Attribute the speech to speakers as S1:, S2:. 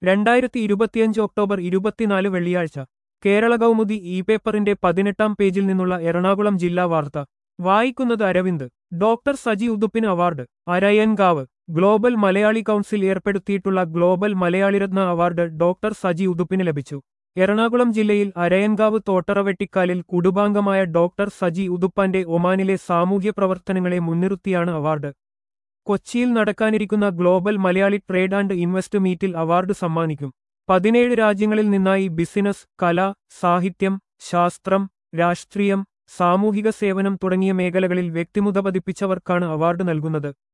S1: രണ്ടായിരത്തി ഇരുപത്തിയഞ്ച് ഒക്ടോബർ ഇരുപത്തിനാല് വെള്ളിയാഴ്ച കേരള കൗമുദി ഇ പേപ്പറിന്റെ പതിനെട്ടാം പേജിൽ നിന്നുള്ള എറണാകുളം ജില്ലാ വാർത്ത വായിക്കുന്നത് അരവിന്ദ് ഡോക്ടർ സജി ഉദുപ്പിന് award Arayankavu global Malayali council ഏർപ്പെടുത്തിയിട്ടുള്ള global Malayali Ratna award doctor Saji ഉദുപ്പിന് ലഭിച്ചു എറണാകുളം ജില്ലയിൽ അരയൻകാവ് തോട്ടറവെട്ടിക്കാലിൽ കുടുംബാംഗമായ ഡോക്ടർ സജി ഉദുപ്പാന്റെ ഒമാനിലെ സാമൂഹ്യ പ്രവർത്തനങ്ങളെ മുൻനിർത്തിയാണ് അവാർഡ് കൊച്ചിയിൽ നടക്കാനിരിക്കുന്ന global Malayali trade and invest മീറ്റിൽ അവാർഡ് സമ്മാനിക്കും പതിനേഴ് രാജ്യങ്ങളിൽ നിന്നായി ബിസിനസ് കല സാഹിത്യം ശാസ്ത്രം രാഷ്ട്രീയം സാമൂഹിക സേവനം തുടങ്ങിയ മേഖലകളിൽ വ്യക്തിമുഖ പതിപ്പിച്ചവർക്കാണ് അവാർഡ് നൽകുന്നത്